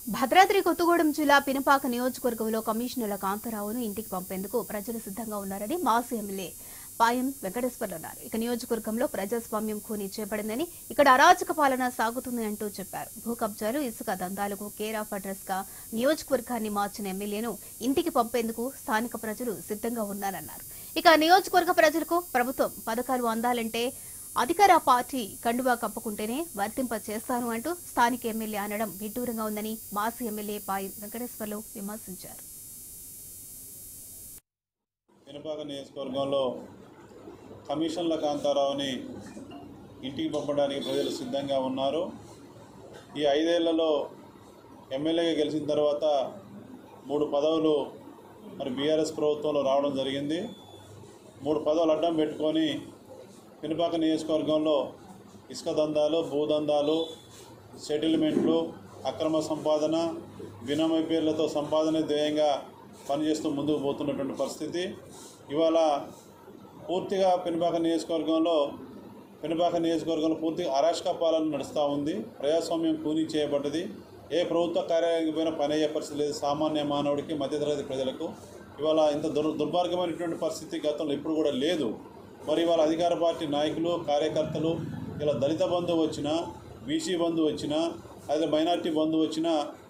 భద్రాద్రి కొత్తగూడెం జిల్లా పినపాక నియోజకవర్గంలో కమిషనర్ల కాంతారావును ఇంటికి పంపేందుకు ప్రజలు సిద్ధంగా ఉన్నారని మాజీ ఎమ్మెల్యే పాయం వెంకటేశ్వర్లు అన్నారు ఇక నియోజకవర్గంలో ప్రజాస్వామ్యం ఖూనీ చేపడిందని ఇక్కడ అరాచక పాలన సాగుతుంది అంటూ చెప్పారు భూ కబ్జాలు ఇసుక దందాలకు కేర్ ఆఫ్ అడ్రస్ గా నియోజకవర్గాన్ని మార్చిన ఎమ్మెల్యేను ఇంటికి పంపేందుకు స్థానిక ప్రజలు సిద్ధంగా ఉన్నారన్నారు ఇక నియోజకవర్గ ప్రజలకు ప్రభుత్వం పథకాలు అందాలంటే అధికార పార్టీ కండువా కప్పుకుంటేనే వర్తింప చేస్తాను అంటూ స్థానిక ఎమ్మెల్యే అనడం విడ్డూరంగా ఉందని మాజీ ఎమ్మెల్యే పాయి వెంకటేశ్వర్లు విమర్శించారు పినపాక నియోజకవర్గంలో కమిషన్ల కాంతారావుని ఇంటికి పంపడానికి ప్రజలు సిద్ధంగా ఉన్నారు ఈ ఐదేళ్లలో ఎమ్మెల్యేగా గెలిచిన తర్వాత మూడు పదవులు మరి బీఆర్ఎస్ ప్రభుత్వంలో రావడం జరిగింది మూడు పదవులు అడ్డం పెట్టుకొని పినపాక నియోజకవర్గంలో ఇసుక దందాలు భూదందాలు సెటిల్మెంట్లు అక్రమ సంపాదన బినామీ పేర్లతో సంపాదన ధ్యేయంగా పనిచేస్తూ ముందుకు పోతున్నటువంటి పరిస్థితి ఇవాళ పూర్తిగా పెనుపాక నియోజకవర్గంలో పెనుపాక నియోజకవర్గంలో పూర్తిగా అరాచక పాలన నడుస్తూ ఉంది ప్రజాస్వామ్యం కూనీ చేయబడ్డది ఏ ప్రభుత్వ కార్యాలయానికి పోయినా పని అయ్యే పరిస్థితి లేదు సామాన్య మానవుడికి మధ్యతరగతి ప్రజలకు ఇవాళ ఇంత దుర్ దుర్మార్గమైనటువంటి పరిస్థితి గతంలో ఇప్పుడు కూడా లేదు మరి ఇవాళ అధికార పార్టీ నాయకులు కార్యకర్తలు ఇలా దళిత బంధు వచ్చినా బీసీ బంధు వచ్చినా అదే మైనార్టీ బంధు వచ్చినా